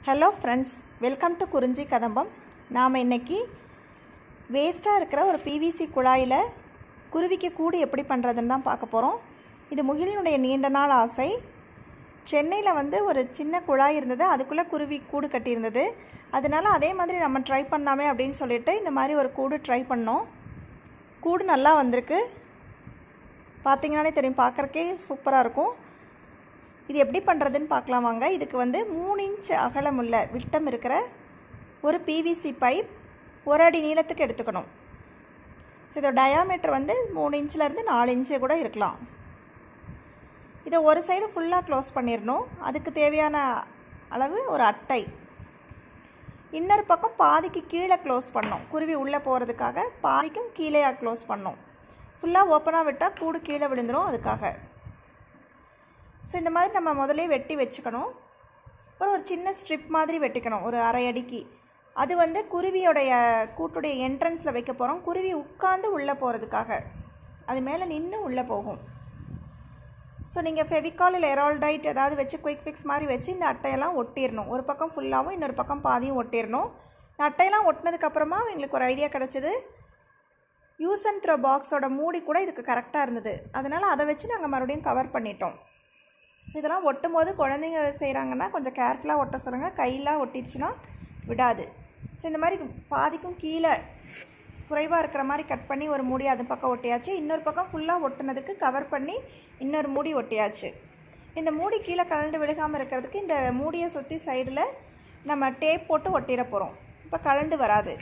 hello friends welcome to குறிஞ்சி கதம்பம் நாம் இன்னைக்கு வேஸ்ட்டாக இருக்கிற ஒரு பிவிசி குழாயில் குருவிக்கு கூடு எப்படி பண்ணுறதுன்னு தான் பார்க்க போகிறோம் இது முகிலினுடைய நீண்ட நாள் ஆசை சென்னையில் வந்து ஒரு சின்ன குழாய் இருந்தது அதுக்குள்ளே குருவி கூடு கட்டியிருந்தது அதனால அதே மாதிரி நம்ம ட்ரை பண்ணாமே அப்படின்னு சொல்லிட்டு இந்த மாதிரி ஒரு கூடு ட்ரை பண்ணோம் கூடு நல்லா வந்திருக்கு பார்த்தீங்கன்னாலே தெரியும் பார்க்குறக்கே சூப்பராக இருக்கும் இது எப்படி பண்ணுறதுன்னு பார்க்கலாம் வாங்க இதுக்கு வந்து மூணு இன்ச் அகலமுள்ள விட்டம் இருக்கிற ஒரு பிவிசி பைப் ஒரு அடி நீளத்துக்கு எடுத்துக்கணும் ஸோ இதோட டயாமீட்டர் வந்து மூணு இன்ச்சிலேருந்து நாலு இன்ச்சு கூட இருக்கலாம் இதை ஒரு சைடு ஃபுல்லாக க்ளோஸ் பண்ணிடணும் அதுக்கு தேவையான அளவு ஒரு அட்டை இன்னொரு பக்கம் பாதிக்கு கீழே க்ளோஸ் பண்ணோம் குருவி உள்ளே போகிறதுக்காக பாதிக்கும் கீழே க்ளோஸ் பண்ணோம் ஃபுல்லாக ஓப்பனாக விட்டால் கூடு கீழே விழுந்துடும் அதுக்காக ஸோ இந்த மாதிரி நம்ம முதலே வெட்டி வச்சுக்கணும் அப்புறம் ஒரு சின்ன ஸ்ட்ரிப் மாதிரி வெட்டிக்கணும் ஒரு அரை அடிக்கு அது வந்து குருவியோடைய கூட்டுடைய என்ட்ரன்ஸில் வைக்க போகிறோம் குருவி உட்காந்து உள்ளே போகிறதுக்காக அது மேலே நின்று உள்ளே போகும் ஸோ நீங்கள் ஃபெவிகால் இல்லை எரால்டைட் ஏதாவது வச்சு குயிக் ஃபிக்ஸ் மாதிரி வச்சு இந்த அட்டையெல்லாம் ஒட்டிடணும் ஒரு பக்கம் ஃபுல்லாகவும் இன்னொரு பக்கம் பாதியும் ஒட்டிடணும் இந்த அட்டையெல்லாம் ஒட்டினதுக்கப்புறமா எங்களுக்கு ஒரு ஐடியா கிடச்சிது யூஸ் அண்ட் த்ரோ பாக்ஸோட மூடி கூட இதுக்கு கரெக்டாக இருந்தது அதனால் அதை வச்சு நாங்கள் மறுபடியும் கவர் பண்ணிட்டோம் ஸோ இதெல்லாம் ஒட்டும் போது குழந்தைங்க செய்கிறாங்கன்னா கொஞ்சம் கேர்ஃபுல்லாக ஒட்ட சொல்லுங்கள் கையெல்லாம் ஒட்டிடுச்சுன்னா விடாது ஸோ இந்த மாதிரி பாதிக்கும் கீழே குறைவாக இருக்கிற மாதிரி கட் பண்ணி ஒரு மூடி அது பக்கம் ஒட்டியாச்சு இன்னொரு பக்கம் ஃபுல்லாக ஒட்டினதுக்கு கவர் பண்ணி இன்னொரு மூடி ஒட்டியாச்சு இந்த மூடி கீழே கலண்டு விழுகாமல் இருக்கிறதுக்கு இந்த மூடியை சுற்றி சைடில் நம்ம டேப் போட்டு ஒட்டிட போகிறோம் இப்போ கலண்டு வராது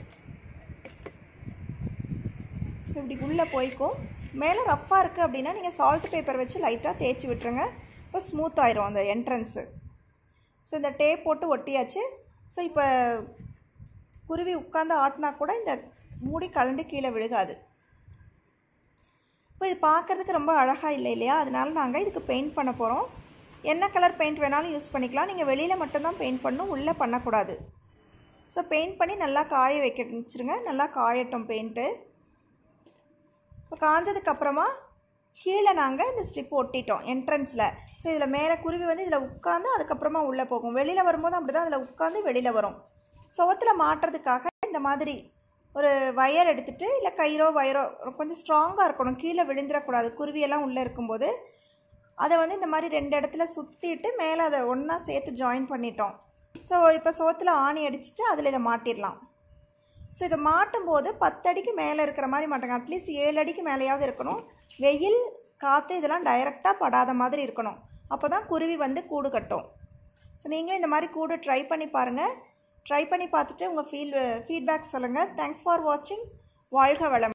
ஸோ இப்படி உள்ளே போய்க்கும் மேலே ரஃப்பாக இருக்குது அப்படின்னா நீங்கள் சால்ட் பேப்பர் வச்சு லைட்டாக தேய்ச்சி விட்டுருங்க இப்போ ஸ்மூத் ஆயிரும் அந்த என்ட்ரன்ஸு ஸோ இந்த டேப் போட்டு ஒட்டியாச்சு ஸோ இப்போ குருவி உட்காந்து ஆட்டினா கூட இந்த மூடி கலண்டு கீழே விழுகாது இப்போ இது பார்க்குறதுக்கு ரொம்ப அழகாக இல்லை இல்லையா அதனால நாங்கள் இதுக்கு பெயிண்ட் பண்ண போகிறோம் என்ன கலர் பெயிண்ட் வேணாலும் யூஸ் பண்ணிக்கலாம் நீங்கள் வெளியில் மட்டும்தான் பெயிண்ட் பண்ணணும் உள்ளே பண்ணக்கூடாது ஸோ பெயிண்ட் பண்ணி நல்லா காய வைக்க வச்சுருங்க நல்லா காயட்டும் பெயிண்ட்டு இப்போ காஞ்சதுக்கப்புறமா கீழே நாங்கள் இந்த ஸ்ட்ரிப் ஒட்டிட்டோம் என்ட்ரன்ஸில் ஸோ இதில் மேலே குருவி வந்து இதில் உட்காந்து அதுக்கப்புறமா உள்ளே போகும் வெளியில் வரும்போது அப்படி தான் அதில் உட்காந்து வெளியில் வரும் சுவத்தில் மாட்டுறதுக்காக இந்த மாதிரி ஒரு வயர் எடுத்துகிட்டு இல்லை கயிறோ வயரோ கொஞ்சம் ஸ்ட்ராங்காக இருக்கணும் கீழே விழுந்துடக்கூடாது குருவியெல்லாம் உள்ளே இருக்கும்போது அதை வந்து இந்த மாதிரி ரெண்டு இடத்துல சுற்றிட்டு மேலே அதை ஒன்றா சேர்த்து ஜாயின் பண்ணிட்டோம் ஸோ இப்போ சோத்தில் ஆணி அடிச்சுட்டு அதில் இதை மாட்டிடலாம் ஸோ இதை மாட்டும் போது பத்தடிக்கு மேலே இருக்கிற மாதிரி மாட்டாங்க அட்லீஸ்ட் ஏழு அடிக்கு மேலேயாவது இருக்கணும் வெயில் காற்று இதெல்லாம் டைரெக்டாக படாத மாதிரி இருக்கணும் அப்போ தான் குருவி வந்து கூடு கட்டும் ஸோ நீங்களும் இந்த மாதிரி கூடு ட்ரை பண்ணி பாருங்கள் ட்ரை பண்ணி பார்த்துட்டு உங்கள் ஃபீல் ஃபீட்பேக் சொல்லுங்கள் தேங்க்ஸ் ஃபார் வாட்சிங் வாழ்க வளம்